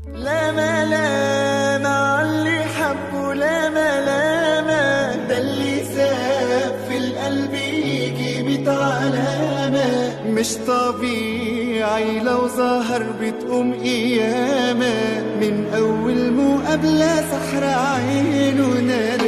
لا ملامة عاللي حبه لا ملامة ده اللي ساب في القلب يجي ميت علامة مش طبيعي لو ظهر بتقوم قيامة من أول مقابلة سحر عينه نادى